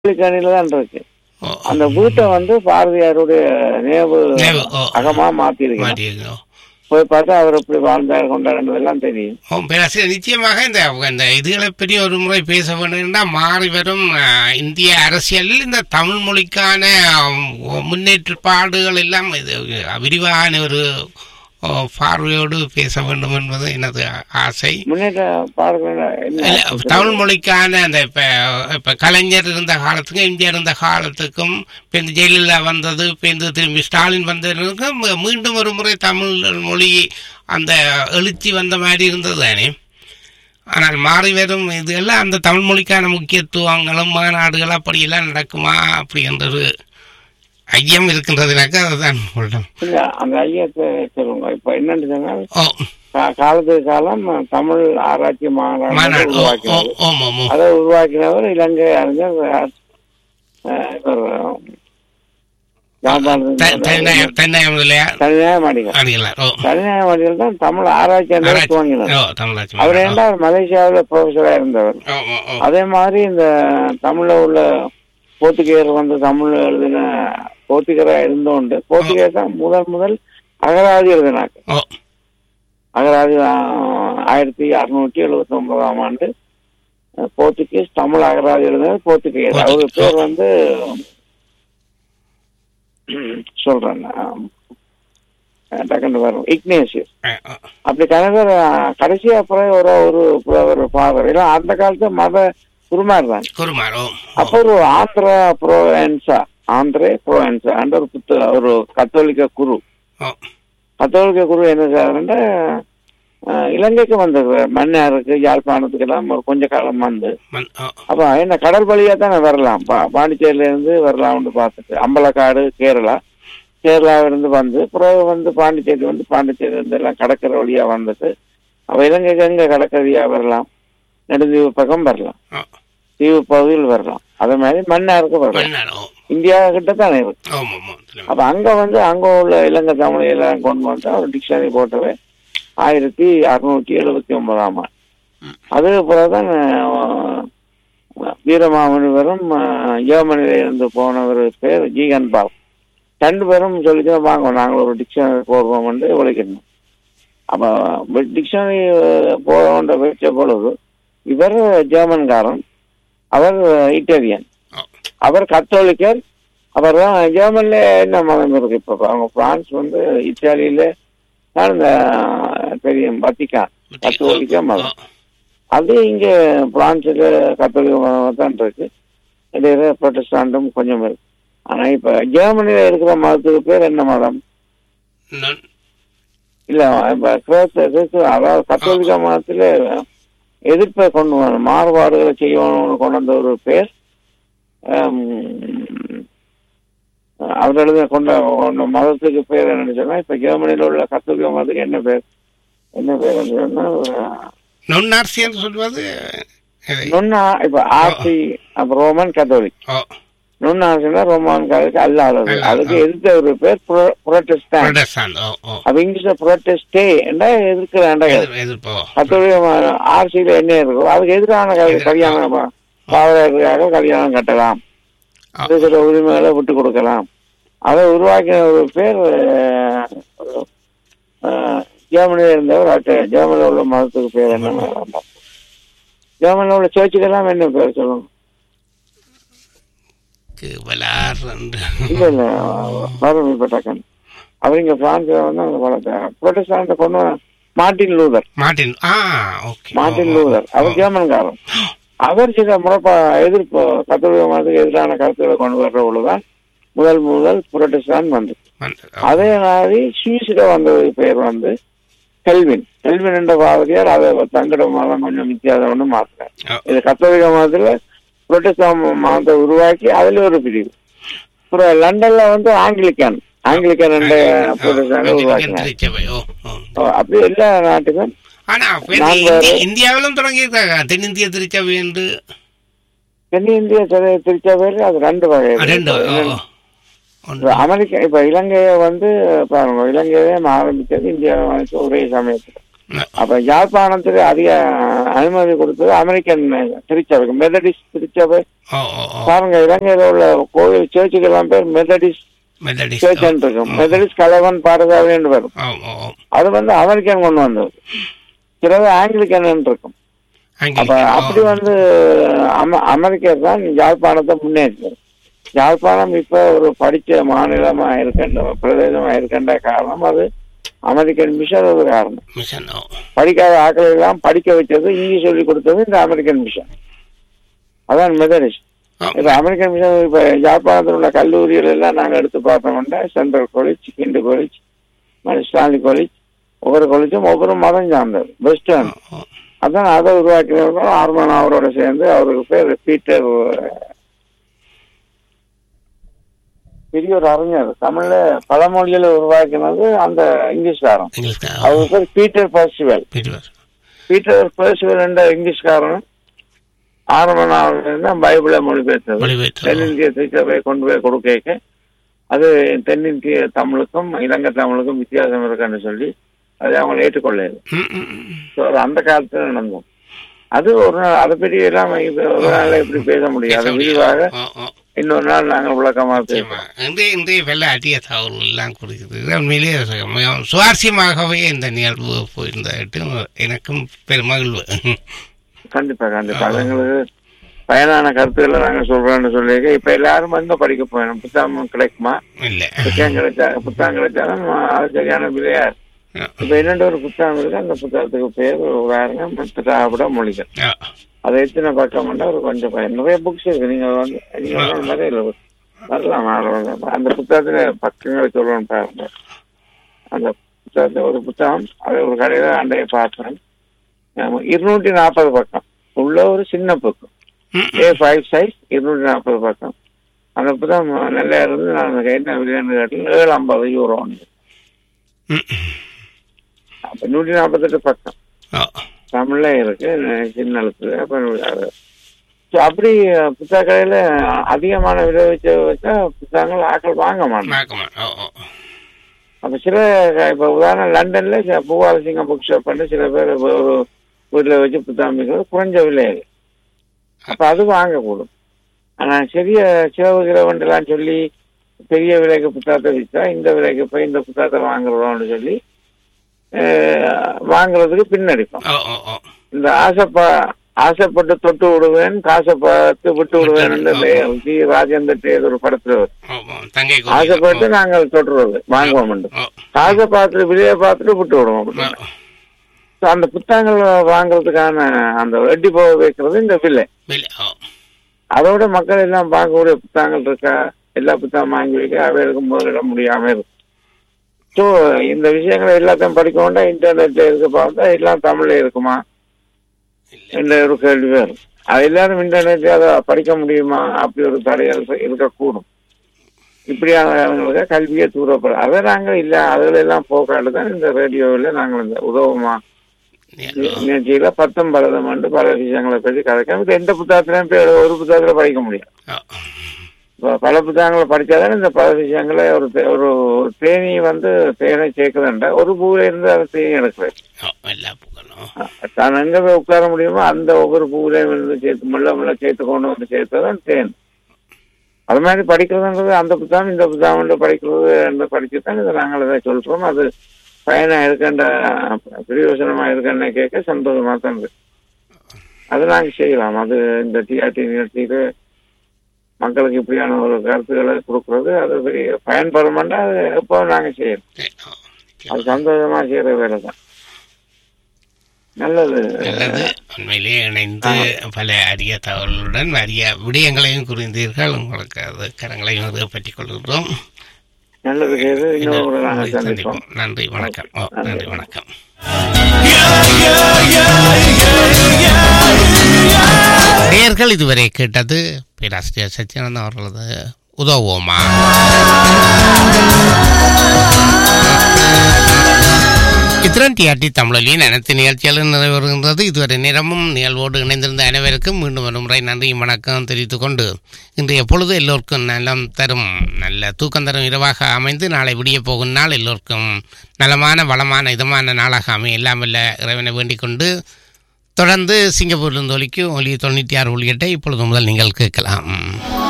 கணில தான் இருக்கு ஓ, அந்த வீட்டை வந்து பாரதியாருடைய நினைவு நினைவு, ஓ. அகமா மாத்திருக்கேன் மாட்டியிருக்கோம் போய் பார்த்தா அவர் எப்படி வாழ்ந்தார் கொண்டாடுறதெல்லாம் தெரியும் ஓ, பேராசிரியர் நிச்சயமாக இந்த இந்த இதுகளை பற்றி ஒரு முறை பேச வேண்டும்னா மாறி வரும் அஹ், இந்திய அரசியலில் இந்த தமிழ் மொழிக்கான அஹ், முன்னேற்றப்பாடுகள் எல்லாம் இது விரிவான ஒரு அஹ், பார்வையோடு பேச வேண்டும் என்பது எனது ஆசை முன்னேற்ற பாடல்கள் இல்ல, என்ன தமிழ் மொழிக்கான அந்த இப்ப இப்ப கலைஞர் இருந்த காலத்துக்கும் எம்ஜிஆர் இருந்த காலத்துக்கும் இப்ப இந்த ஜெயலலிதா வந்தது இப்ப இந்த திரும்பி ஸ்டாலின் வந்ததுக்கும் மீ- மீண்டும் ஒரு முறை தமிழ் மொழி அந்த எழுச்சி வந்த மாதிரி இருந்தது தானே ஆனால் மாறி வரும் இதெல்லாம் அந்த தமிழ் மொழிக்கான முக்கியத்துவங்களும் மாநாடுகள் அப்படியெல்லாம் நடக்குமா அப்படின்றது ஐயம் இருக்கின்றதுனாக்கா அதுதான் சொல்றேன் இல்ல அந்த ஐயத்தை சொல்லுங்க இப்ப என்னன்னு சொன்னால் ஓ கா- காலத்துக்கு காலம் தமிழ் ஆராய்ச்சி மாநாடு மாநாடு ஓ ஓ உருவாக்கினது ஓம் ஓம் ஓம் அதை உருவாக்கினவர் இலங்கை அறிஞர் அஹ், இவர் த- தனிநாயம் தனிநாயம் இல்லையா தனிநாயமாடிகள் அடிகளார் ஓ தனிநாயமாடிகள் தான் தமிழ் ஆராய்ச்சி என்றதை ஆராய்ச்சி. துவங்கினார் ஓ தமிழாட்சி அவர் மன்றம். ஏன்டா மலேசியாவில் ப்ரொஃபஸரா இருந்தவர் ஓ ஓ ஓ அதே மாதிரி இந்த தமிழ்ல உள்ள போர்த்துகேயர் வந்து தமிழ் எழுதின போர்த்துகரா இருந்தோண்டு போர்த்துகேயர் தான் முதல் முதல் அகராதி எழுதினாங்க ஓ அகராதி ஆஹ், ஆயிரத்தி அறுநூற்றி எழுபத்தி ஒன்பதாம் ஆண்டு அஹ், போர்த்துகீஸ் தமிழ் அகராதி எழுதினது போர்த்துகேயர் அவரு போர்த்துகீஸ். பேர் வந்து சொல்றேன் ஆஹ், டக்குன்னு வரும் இக்னேசியஸ் ஆ, ஆ. அப்படி கணவர் கடைசியா அப்புறம் ஒரு ஒரு புலவர் ஃபாதர் ஏன்னா அந்த காலத்து மத குருமார் தான் குருமார் ஓ அப்போ ஒரு ஆந்திரா புரோவென்சா ஆந்திரே புரோவென்சா என்ற ஒரு புத்த ஒரு கத்தோலிக்க குரு ஓ கத்தோலிக்க குரு என்ன செய்யறாருன்னா இலங்கைக்கு வந்தது மன்னாருக்கு யாழ்ப்பாணத்துக்கு எல்லாம் ஒரு கொஞ்ச காலம் வந்து மன் ஓ அப்ப என்ன கடல் வழியா தானே வரலாம் பா பாண்டிச்சேரியில இருந்து வரலாம்னு பார்த்துட்டு அம்பலக்காடு கேரளா கேரளாவிலிருந்து வந்து பிறகு வந்து பாண்டிச்சேரி வந்து பாண்டிச்சேரி இருந்து எல்லாம் கடற்கரை வழியா வந்துட்டு அப்ப இலங்கைக்கு எங்க கடற்கரையா வரலாம் நெடுந்தீவு பக்கம் வரலாம் ஓ தீவு பகுதியில் வரலாம் அதே மாதிரி மன்னாருக்கு வரலாம் மன்னார் ஓ இந்தியா கிட்ட தானே இருக்கு ஓம் ஓம் ஓம் தெரியும். அப்ப அங்க வந்து அங்க உள்ள இலங்கை தமிழை எல்லாம் கொண்டு வந்து அவர் டிக்ஷனரி போட்டவே ஆயிரத்தி அறுநூற்றி எழுபத்தி ஒன்பதாம் ஆண்டு ம். அதுக்கு பிறகுதான் அஹ், வீரமாமுனிவரும் அஹ், ஜெர்மனியில இருந்து போனவர் பேர் ஜீகன் பால் ரெண்டு பேரும் சொல்லிட்டு வாங்க நாங்கள் ஒரு டிக்ஷனரி போடுறோம் என்று விளைக்கணும் அப்ப டிக்ஷனரி போட வச்ச பொழுது இவர் ஜெர்மன்காரன் அவர் இட்டாலியன் ஓ அவர் கத்தோலிக்கர் அவர் தான் ஜெர்மன்ல என்ன மதம் இருக்கு இப்போ அவங்க பிரான்ஸ் வந்து இத்தாலியில தான் இந்த தெரியும் வத்திக்கான் கத்தோலிக்க மதம் அது இங்க பிரான்ஸ்ல கத்தோலிக்க மதம் தான் இருக்கு இடையில புரொட்டஸ்டாண்டும் கொஞ்சம் இருக்கு ஆனா இப்ப ஜெர்மனில இருக்கிற மதத்துக்கு பேர் என்ன மதம் நன்- இல்ல இப்ப கிறிஸ்து கிறிஸ்து அதாவது கத்தோலிக்க மதத்துல எதிர்ப்பை கொண்டு வரணும் மாறுபாடுகளை செய்யணும்னு கொண்டு வந்த ஒரு பேர் ஆம், அவர் எழுத கொண்ட கொண்ட மதத்துக்கு பேர் என்னன்னு சொன்னா இப்ப ஜெர்மனியில உள்ள கத்தோலிக்க மதத்துக்கு என்ன பேர் என்ன பேர் சொன்னா நுண்ணார்சி என்று சொல்வது எதை? நுண்ணா இப்ப ஆர்சி அப்ப ரோமன் கத்தோலிக் ஓ நுண்ணார்சினா ரோமன் கத்தோலிக் அல்லாதது அல்லாதது. அதுக்கு எதிர்த்த ஒரு பேர் புரோட்டஸ்டான் புரொட்டஸ்டாண்ட் ஓ ஓ அப்ப இங்கிலீஷ்ல புரோட்டஸ்டே என்றா எதிர்க்கிறாண்டா எதிர்- எதிர்ப்போ கத்தோலிக்க ஆர்சியில என்ன இருக்கோ அதுக்கு எதிரான க- கல்யாணம் பாவரர்களுக்காக கல்யாணம் கட்டலாம் ஆ. இது சில உரிமைகளை விட்டு கொடுக்கலாம் அதை உருவாக்கின ஒரு பேர் அஹ், அஹ், ஜெர்மனியில இருந்தவர் அட்ட ஜெர்மனியில் உள்ள மதத்துக்கு பேர் என்ன ஜெர்மனியில் உள்ள சர்ச்சுக்கெல்லாம் என்ன பேர் சொல்லுங்க வலார் என்று இல்ல இல்ல வரும் இப்ப டக்கன் அவர் இங்க பிரான்ஸ்ல வந்து அந்த படத்தை புரோட்டஸ்டாண்ட கொண்டு வர மார்ட்டின் லூதர் மார்டின் ஆ ஓகே மார்ட்டின் லூதர் அவர் ஜெர்மன்காரன் அவர் சில முறைப்பா எதிர்ப்பு கத்தோலிக்க மதத்துக்கு எதிரான கருத்துக்களை கொண்டு வர்ற பொழுதுதான் முதல் முதல் புரோட்டஸ்டான் வந்து அதே மாதிரி சுவிஸ்ல வந்தது பேர் வந்து கெல்வின் கெல்வின் என்ற பாதிரியார் அதை தங்கட மதம் கொஞ்சம் வித்தியாசம்னு மாத்தினார் இது கத்தோலிக்க மதத்துல புரோட்டஸ்டான் மதத்தை உருவாக்கி அதுல ஒரு பிரிவு அப்புறம் லண்டன்ல வந்து ஆங்கிலிக்கன் ஆங்கிலிக்கன் என்ற புரோட்டஸ்டான் உருவாக்கினார் திருச்சபை ஓ ஓ அப்படி எல்லா நாட்டுக்கும் ஆனா அப்ப நான் இந்த வேறு- இந்தி- இந்தியாவிலும் தொடங்கியிருக்காங்க தென்னிந்திய திருச்சபை என்று தென்னிந்திய சபை திருச்சபையில் அது ரெண்டு வகை ஆ, ரெண்டு இருக்கு. ஓ, ஓ. இப்ப ஒன்று. அமெரிக்கா இப்ப இலங்கையை வந்து பாருங்க இலங்கையே ஆரம்பிச்சது இந்தியாவை ஆரம்பிச்சு ஒரே சமயத்துல அப்ப யாழ்ப்பாணத்துக்கு அதிக அனுமதி கொடுத்தது அமெரிக்கன் திருச்சபைக்கு மெதடிஸ்ட் திருச்சபை ஓ ஓ ஓ பாருங்க இலங்கையில உள்ள கோவில் சர்ச்சுக்கு எல்லாம் பேர் மெதடிஸ்ட் மெத்தடிஸ்ட் சர்ச் இருக்கும் மெதடிஸ்ட் கலவன் பாரதாவின்னு வரும் ஓ ஓ ஓ அது வந்து அமெரிக்கன் கொண்டு வந்தது சிலது ஆங்கிலிக்கன் இருக்கும் அப்ப அப்படி ஆங்கிலிக்கன் வந்து அம- அமெரிக்கர் தான் யாழ்ப்பாணத்தை முன்னேற்றார் யாழ்ப்பாணம் இப்ப ஒரு படிச்ச மாநிலமா இருக்கின்ற பிரதேசமா இருக்கின்ற காரணம் அது அமெரிக்கன் மிஷன் ஒரு காரணம் மிஷன் ஓ படிக்காத ஆட்களை எல்லாம் படிக்க வச்சது இங்கிலீஷ் சொல்லி கொடுத்தது இந்த அமெரிக்கன் மிஷன் அதான் மெதடிஸ்ட் ஓ, இப்ப அமெரிக்கன் மிஷன் இப்ப யாழ்ப்பாணத்தில் உள்ள கல்லூரிகள் எல்லாம் நாங்க எடுத்து பார்த்தோம்னா central college Guindy college Stanley college ஒவ்வொரு காலேஜும் ஒவ்வொரு மதம் சார்ந்தது வெஸ்டர்ன் ஓ, அதான் அதை உருவாக்கினவர்கள் ஆர்மன் அவரோட சேர்ந்து அவருக்கு பேர் பீட்டர் பெரிய ஒரு அறிஞர் தமிழ்ல பழமொழிகளை உருவாக்கினது அந்த இங்கிலீஷ்காரன் இங்கிலீஷ் அவர் பேர் பீட்டர் பர்சிவல் பிரிவர் பீட்டர் பர்சிவல் என்ற இங்கிலீஷ்காரன் ஆரம்பன் அவர் தான் பைபிளை மொழிபெயர்த்தது மொழிபெயர்த்து தென்னிந்திய திருச்சபை கொண்டு போய் கொடுக்க அது தென்னிந்திய தமிழுக்கும் இலங்கை தமிழுக்கும் வித்தியாசம் இருக்குன்னு சொல்லி அதை அவங்க ஏற்றுக்கொள்ளது ம், ம், ம். So, அது அந்த காலத்துல நடந்தோம் அது ஒரு நாள் அதை பற்றி எல்லாம் இது ஒரு நாள் எப்படி பேச முடியும் பேச அது முடியாது. விரிவாக ஓ, ஓ, இன்னொரு நாள் நாங்கள் விளக்கமா நிச்சயமா. பேசுவோம் இன்றைய இன்றைய வெள்ள அடிய தகவல் எல்லாம் கொடுக்குது உண்மையிலேயே மிகவும் சுவாரஸ்யமாகவே இந்த நிகழ்வு போயிருந்தது எனக்கும் பெருமகிழ்வு கண்டிப்பா கண்டிப்பா அதுங்களுக்கு பயனான கருத்துக்களை நாங்க சொல்றோம்னு சொல்லியிருக்கேன் இப்ப எல்லாரும் எங்க படிக்க போயணும் புத்தகம் கிடைக்குமா இல்லை புத்தகம் கிடைச்சா புத்தகம் கிடைச்சாலும் அது சரியான விலையா இருக்கு. இப்ப என்னென்ன ஒரு புத்தகம் இருக்கு அந்த புத்தகத்துக்கு பேர் உதாரணம் திராவிட மொழிகள் ஆ, அது எத்தனை பக்கம் ஒரு கொஞ்சம் பயம் நிறைய புக்ஸ் இருக்கு நீங்க வந்து நீங்க சொன்ன மாதிரி இல்ல வரலாம் வரலாம். அந்த புத்தகத்துல பக்கங்களை சொல்லணும் பாருங்க அந்த புத்தகத்துல ஒரு புத்தகம் அது ஒரு கடையில அண்டைய பார்த்தேன் ஆமா, இருநூற்றி நாற்பது பக்கம் உள்ள ஒரு சின்ன புத்தகம் ம், ஏ ஃபைவ் சைஸ் இருநூற்றி நாற்பது பக்கம் அந்த புத்தகம் நல்லா இருந்து நான் என்ன விலைன்னு கேட்டேன் ஏழு ஐம்பது யூரோ ம், அப்ப நூற்றி நாற்பத்தெட்டு பக்கம் ஓ, தமிழ்ல இருக்கு சின்ன எழுத்துல அப்ப அது So, அப்படி புத்தக கடையில அதிகமான விலை வச்சு வச்சா புத்தகங்கள் ஆட்கள் வாங்க மாட்டாங்க மறக்கமா. ஓ, ஓ. அப்ப சில இப்ப உதாரணம் லண்டன்ல சில பூவாலசிங்க புக் ஷாப் பண்ணி சில பேர் ஒரு வீட்டுல வச்சு புத்தகம் விற்கிறது குறைஞ்ச விலையில அப்ப அது வாங்கக்கூடும் ஆனா சிறிய சிலவு கிலவண்டெல்லாம் சொல்லி பெரிய விலைக்கு புத்தகத்தை விற்றா இந்த விலைக்கு போய் இந்த புத்தகத்தை வாங்குறோம்னு சொல்லி அஹ், வாங்குறதுக்கு பின்னடிப்போம் ஓ, ஓ, ஓ. இந்த ஆசைப்பா ஆசைப்பட்டு தொட்டு விடுவேன் காசை பார்த்து விட்டு விடுவேன் ஜி ராஜேந்தர் ஒரு படத்துல வரும். ஓ, ஓ. தங்கை கோவில். ஆசைப்பட்டு நாங்கள் தொட்டுறது வாங்குவோம் ஓ, காசை பார்த்துட்டு விலையை பார்த்துட்டு விட்டு விடுவோம் ஓ, அப்படி. So, அந்த புத்தகங்கள் வாங்குறதுக்கான அந்த வெட்டி போக வைக்கிறது இந்த விலை வெளி- ஓ. அதோட மக்கள் எல்லாம் பார்க்கக்கூடிய புத்தகங்கள் இருக்கா எல்லா புத்தகம் வாங்கி வைக்க அவைகளுக்கு முதலிட முடியாம இருக்கும் ஸோ இந்த விஷயங்களை எல்லாத்தையும் படிக்க வேண்டாம் இன்டர்நெட்ல இருக்க பார்த்தா எல்லாம் தமிழ்ல இருக்குமா இல்லை. என்ற ஒரு கேள்வி வரும் அது எல்லாரும் இன்டர்நெட்ல அதை படிக்க முடியுமா அப்படி ஒரு தடைகள் இருக்கக்கூடும் இப்படியானவங்களுக்கு கல்வியை தூரப்படும் அதை நாங்கள் இல்ல அதுல எல்லாம் போக்காட்டு தான் இந்த ரேடியோவில் நாங்கள் இந்த உதவுமா ஓ. நிகழ்ச்சியில பத்தம் பரதம் வந்து பல விஷயங்களை பற்றி கதைக்கணும் இது எந்த புத்தகத்திலையும் போய் ஒரு புத்தகத்துல படிக்க முடியும் ஓ. இப்ப பல புத்தகங்களை படிச்சாதான் இந்த பல விஷயங்களை ஒரு தே- ஒரு ஒரு தேனி வந்து தேனை சேர்க்குதுன்ற ஒரு பூவில இருந்து அதை தேனி எடுக்கிறது ஓ, எல்லா புகழும் தான் எங்க போய் உட்கார முடியுமோ அந்த ஒவ்வொரு பூவிலையும் இருந்து சேர்த்து முள்ள முள்ள சேர்த்து கொண்டு வந்து சேர்த்ததான் தேன் அது மாதிரி படிக்கிறதுன்றது அந்த புத்தகம் இந்த புத்தகம் வந்து படிக்கிறது என்று படிச்சு தான் இதை நாங்கள் இதை சொல்றோம் அது பயனா இருக்கின்ற பிரயோஜனமா இருக்கின்ற கேட்க சந்தோஷமா தான் இருக்கு அது நாங்கள் செய்யலாம் அது இந்த டிஆர்டி நிகழ்ச்சியில மக்களுக்கு இப்படியான ஒரு கருத்துக்களை கொடுக்கறது அது பெரிய பயன்படுமெண்டா அது எப்போ நாங்கள் செய்யறோம் சரி, ஓ. அது சந்தோஷமா செய்யற வேலை தான் நல்லது நல்லது உண்மையிலேயே இணைந்து பல அரிய தகவல்களுடன் அரிய விடயங்களையும் குறிந்தீர்கள் உங்களுக்கு அது கரங்களையும் அது பற்றிக் கொள்கிறோம் நல்லது கேது இன்னொரு முறை நாங்கள் உங்களை சந்திப்போம் சந்திப்போம் நன்றி வணக்கம் ஓ, நன்றி வணக்கம் நேயர்கள் இதுவரை கேட்டது பேராசிரியர் சத்யானந்தம் அவர்களது உதவுவோமா இத்துடன் டிஆர்டி தமிழொலியின் அனைத்து நிகழ்ச்சிகளும் நிறைவேறுகின்றது இதுவரை நேரமும் நிகழ்வோடு இணைந்திருந்த அனைவருக்கும் மீண்டும் ஒரு முறை நன்றியும் வணக்கம் தெரிவித்துக் கொண்டு இன்றைய பொழுது எல்லோருக்கும் நலம் தரும் நல்ல தூக்கம் தரும் இரவாக அமைந்து நாளை விடிய போகும் நாள் எல்லோருக்கும் நலமான வளமான இதமான நாளாக அமைய எல்லாம் வல்ல இறைவனை வேண்டிக் கொண்டு தொடர்ந்து சிங்கப்பூரிலிருந்து ஒலிக்கு ஒலி தொண்ணூற்றி ஆறு ஒளியட்டை இப்பொழுது முதல் நீங்கள் கேட்கலாம்